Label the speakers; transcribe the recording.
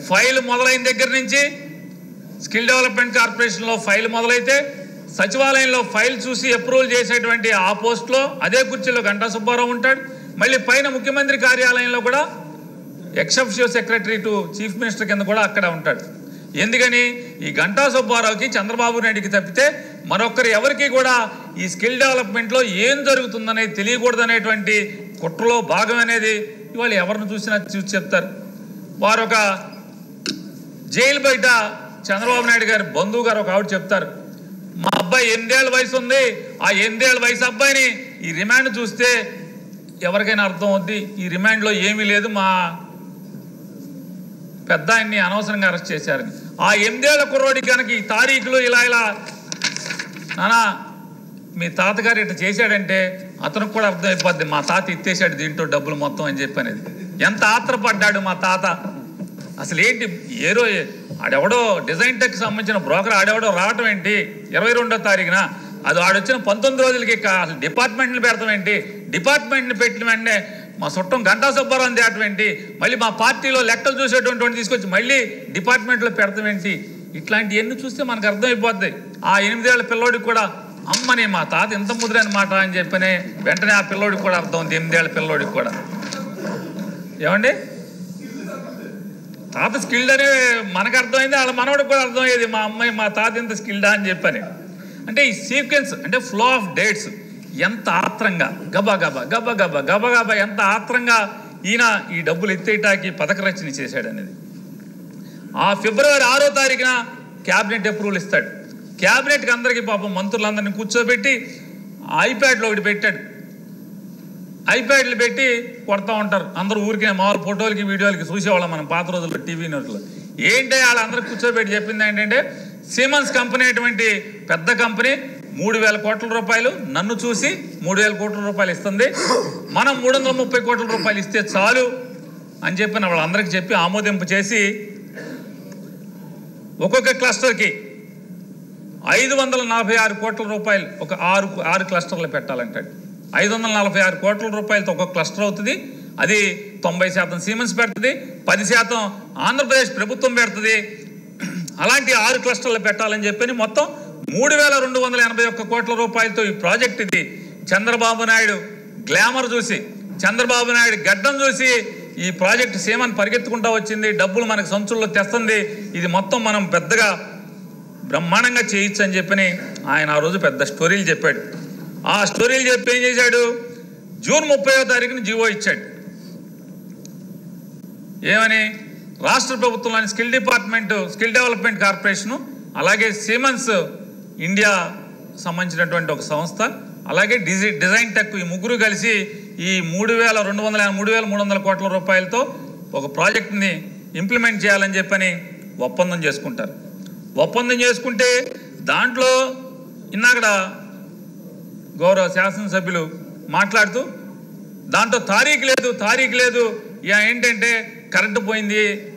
Speaker 1: file మొదలైన దగ్గర నుంచి స్కిల్ డెవలప్మెంట్ కార్పొరేషన్లో ఫైల్ మొదలైతే సచివాలయంలో ఫైల్ చూసి అప్రూవల్ చేసేటువంటి ఆ పోస్ట్లో అదే కుర్చీలో గంటా సుబ్బారావు ఉంటాడు మళ్ళీ పైన ముఖ్యమంత్రి కార్యాలయంలో కూడా ex officio secretary to chief minister కింద కూడా అక్కడ ఉంటాడు ఎందుకని ఈ గంటా సుబ్బారావుకి చంద్రబాబు నాయుడికి తప్పితే మరొకరు ఎవరికి కూడా ఈ స్కిల్ డెవలప్మెంట్లో ఏం జరుగుతుందనేది తెలియకూడదనేటువంటి కుట్రలో భాగం అనేది ఇవాళ ఎవరిని చూసినా చూసి చెప్తారు వారు ఒక జైలు బయట చంద్రబాబు నాయుడు గారి బంధువు గారు ఒక ఆవిడ చెప్తారు మా అబ్బాయి ఎనిమిదేళ్ళ వయసు ఉంది ఆ ఎనిమిదేళ్ళ వయసు అబ్బాయిని ఈ రిమాండ్ చూస్తే ఎవరికైనా అర్థం అవుద్ది ఈ రిమాండ్లో ఏమీ లేదు మా పెద్ద ఆయన్ని అనవసరంగా అరెస్ట్ చేశారని ఆ ఎనిమిదేళ్ల కుర్రోడికి కనుక ఈ తారీఖులు ఇలా ఇలా నానా మీ తాతగారు ఇట్లా చేశాడంటే అతనికి కూడా అర్థమైపోద్ది మా తాత ఇచ్చేశాడు దీంట్లో డబ్బులు మొత్తం అని చెప్పి అనేది ఎంత ఆత్రపడ్డాడు మా తాత అసలు ఏంటి ఏరో ఆడెవడో డిజైన్ టెక్ సంబంధించిన బ్రోకర్ ఆడెవడో రావటం ఏంటి ఇరవై రెండో తారీఖున అది ఆడొచ్చిన పంతొమ్మిది రోజులకి కా- అసలు డిపార్ట్మెంట్లు పెడతాం ఏంటి డిపార్ట్మెంట్ని పెట్టిన వెంటనే మా చుట్టం గంటా సుబ్బారావు తేటం ఏంటి మళ్ళీ మా పార్టీలో లెక్కలు చూసేటువంటి వాడిని తీసుకొచ్చి మళ్ళీ డిపార్ట్మెంట్లో పెడతాం ఏంటి ఇట్లాంటివన్నీ చూస్తే మనకు అర్థమైపోద్ది ఆ ఎనిమిదేళ్ల పిల్లోడికి కూడా అమ్మని మా తాత ఇంత ముదిరైన మాట అని చెప్పని వెంటనే ఆ పిల్లోడికి కూడా అర్థం ఉంది ఎనిమిదేళ్ల పిల్లోడికి కూడా ఏమండి తాత స్కిల్డ్ అనే మనకు అర్థమైంది వాళ్ళ మనవడికి కూడా అర్థమయ్యేది మా అమ్మాయి మా తాత ఇంత స్కిల్డా అని చెప్పని అంటే ఈ సీక్వెన్స్ అంటే ఫ్లో ఆఫ్ డేట్స్ ఎంత ఆత్రంగా గబా గబా గబా గబా గబా గబా ఎంత ఆత్రంగా ఈయన ఈ డబ్బులు ఎత్తేయటానికి పథక రచన చేశాడు అనేది ఆ ఫిబ్రవరి ఆరో తారీఖున క్యాబినెట్ అప్రూవల్ ఇస్తాడు క్యాబినెట్కి అందరికీ పాపం మంత్రులందరినీ కూర్చోబెట్టి ఐప్యాడ్లో ఒకటి పెట్టాడు ఐప్యాడ్లు పెట్టి కొడతా ఉంటారు అందరూ ఊరికే మామూలు ఫోటోలకి వీడియోలకి చూసేవాళ్ళం మనం పాత రోజుల్లో టీవీ న్యూస్లో ఏంటి వాళ్ళందరూ కూర్చోబెట్టి చెప్పింది ఏంటంటే సిమన్స్ కంపెనీ అటువంటి పెద్ద కంపెనీ మూడు వేల కోట్ల రూపాయలు నన్ను చూసి మూడు వేల కోట్ల రూపాయలు ఇస్తుంది మనం మూడు వందల ముప్పై కోట్ల రూపాయలు ఇస్తే చాలు అని చెప్పి వాళ్ళందరికీ చెప్పి ఆమోదింపు చేసి ఒక్కొక్క క్లస్టర్కి ఐదు వందల నలభై ఆరు కోట్ల రూపాయలు ఒక ఆరు ఆరు క్లస్టర్లు పెట్టాలంటాడు ఐదు వందల నలభై ఆరు కోట్ల రూపాయలతో ఒక క్లస్టర్ అవుతుంది అది తొంభై శాతం సీమెన్స్ పెడుతుంది పది శాతం ఆంధ్రప్రదేశ్ ప్రభుత్వం పెడుతుంది అలాంటి ఆరు క్లస్టర్లు పెట్టాలని చెప్పని మొత్తం మూడు వేల రెండు వందల ఎనభై ఒక్క కోట్ల రూపాయలతో ఈ ప్రాజెక్ట్ ఇది చంద్రబాబు నాయుడు గ్లామర్ చూసి చంద్రబాబు నాయుడు గడ్డం చూసి ఈ ప్రాజెక్ట్ సీమని పరిగెత్తుకుంటా వచ్చింది డబ్బులు మనకు సంచుల్లో తెస్తుంది ఇది మొత్తం మనం పెద్దగా బ్రహ్మాండంగా చేయొచ్చు అని చెప్పని ఆయన ఆ రోజు పెద్ద స్టోరీలు చెప్పాడు ఆ స్టోరీలు చెప్పి ఏం చేశాడు జూన్ ముప్పైవ తారీఖున జీవో ఇచ్చాడు ఏమని రాష్ట్ర ప్రభుత్వంలోని skill department skill development corporation అలాగే సిమన్స్ ఇండియా సంబంధించినటువంటి ఒక సంస్థ అలాగే డిజి డిజైన్ టెక్ ఈ ముగ్గురు కలిసి ఈ మూడు వేల రెండు వందల మూడు వేల మూడు వందల కోట్ల రూపాయలతో ఒక ప్రాజెక్ట్ని ఇంప్లిమెంట్ చేయాలని చెప్పని ఒప్పందం చేసుకుంటారు ఒప్పందం చేసుకుంటే దాంట్లో ఇన్నాకడ గౌరవ శాసనసభ్యులు మాట్లాడుతూ దాంట్లో తారీఖు లేదు తారీఖు లేదు ఇక ఏంటంటే కరెంటు పోయింది